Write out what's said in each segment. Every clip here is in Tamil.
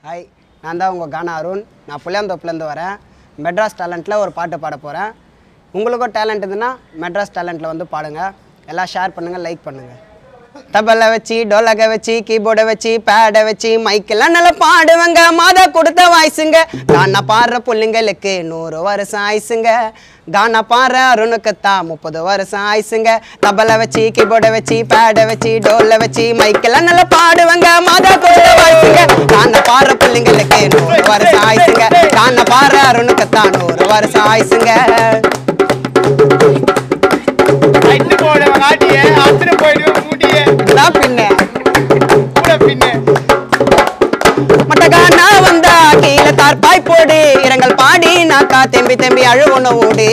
ஹாய் நான் தான் உங்கள் கானா அருண் நான் புளியாந்தோப்புலேருந்து வரேன் மெட்ராஸ் டேலண்ட்டில் ஒரு பாட்டு பாட போகிறேன் உங்களுக்கும் டேலண்ட் இருந்துன்னா மெட்ராஸ் டேலண்ட்டில் வந்து பாடுங்க எல்லாம் ஷேர் பண்ணுங்கள் லைக் பண்ணுங்கள் தபலை வச்சு டோலகை வச்சு கீபோர்டை வச்சு பேடை வச்சு மைக்கெல்லாம் நல்லா பாடுவேங்க மாதா கொடுத்த வாய்ஸுங்க கானா பாடுற புள்ளைங்களுக்கு நூறு வருஷம் ஆயிசுங்க கானா பாடுற அருணுக்குத்தான் முப்பது வருஷம் ஆயிசுங்க தபலை வச்சு கீபோர்டை வச்சு பேடை வச்சு டோலை வச்சு மைக்கெல்லாம் நல்லா பாடுவேங்க மாதா கொடுத்த வாய்ஸுங்க கானா பாடுற புள்ளைங்களுக்கு நூறு வருஷம் ஆயிசுங்க கானா பாடுற அருணுக்குத்தான் நூறு வருஷம் ஆயிசுங்க அட்டு போடுவேன் காட்டிய அத்துட்டு போயிடுவேன் மூட்டிய நான் பின்ன கூட பின்ன மட்டகானா வந்தா கீழே தார்பாய் போடு இரங்கல் பாடி நாக்கா தெம்பி தெம்பி அழுவன ஓடு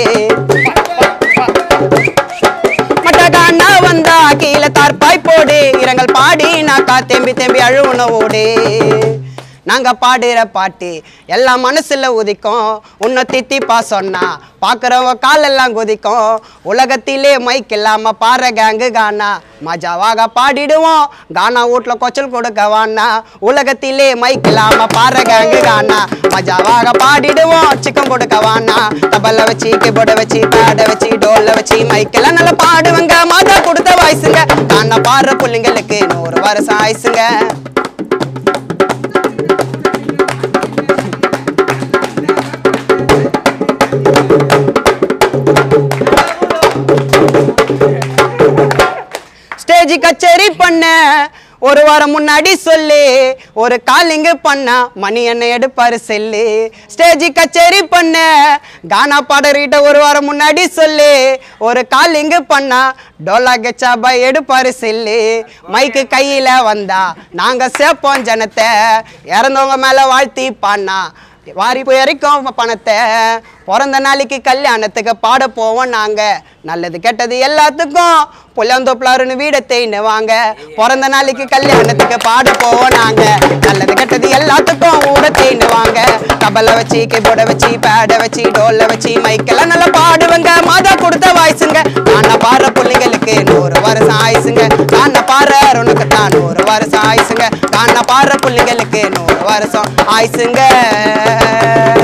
மட்டகானா வந்தா கீழே தார்பாய் போடு இரங்கல் பாடி நாக்கா தெம்பி தெம்பி அழுவன ஓடு நாங்க பாடுற பாட்டு எல்லாம் மனசுல உதிக்கும் உன்னை தித்திப்பா சொன்னா பாக்குறவங்க காலெல்லாம் குதிக்கும் உலகத்திலே மைக் இல்லாம பாடுற கேங்கு கானா மஜாவாக பாடிடுவோம் கானா வீட்ல கொச்சல் கொடுக்க வானா உலகத்திலே மைக் இல்லாம பாடுற கேங்கு கானா மஜாவாக பாடிடுவோம் சிக்கன் கொடுக்க வானா தபல வச்சு கீபோர்டை வச்சு பேடை வச்சு டோல்ல வச்சு மைக்கெல்லாம் நல்லா பாடுவாங்க மாதா கொடுத்த வாய்ஸுங்க கானா பாடுற புள்ளைங்களுக்கு நூறு வருஷம் ஆயிசுங்க ஸ்டேஜ் கச்சேரி பண்ண ஒரு வாரம் முன்னாடி சொல்லு ஒரு காலிங்க பண்ணா மணி என்ன எடுப்பாரு செல்லு ஸ்டேஜ் கச்சேரி பண்ண கானா பாடறிட்ட ஒரு வாரம் முன்னாடி சொல்லு ஒரு காலிங்க பண்ணா டோலா கெச்சாபா எடுப்பாரு செல்லு மைக்கு கையில வந்தா நாங்க சேர்ப்போம் ஜனத்தை இறந்தவங்க மேல வாழ்த்தி பாண்ணா வாரி போய் இறக்கும் பணத்தை பிறந்த நாளைக்கு கல்யாணத்துக்கு பாட போவோம் நாங்க நல்லது கெட்டது எல்லாத்துக்கும் புள்ளந்தோப்பிலாருன்னு வீடை தேய்னு வாங்க பிறந்த நாளைக்கு கல்யாணத்துக்கு பாட போவோம் நாங்க நல்லது கெட்டது எல்லாத்துக்கும் ஊரை தேய்னு வாங்க கபலை வச்சு கீபோர்டை வச்சு பேடை வச்சு டோல்ல வச்சு மைக்கெல்லாம் நல்லா பாடுவாங்க மாதா கொடுத்த வாய்ஸுங்க நான பாடுற பிள்ளைங்களுக்கு நூறு வருஷம் ஆயுசுங்க நான பாடுற உனக்கு தான் நூறு வருஷம் ஆயுசுங்க நான பாடுற பிள்ளைங்களுக்கு நூறு வருஷம் ஆயுசுங்க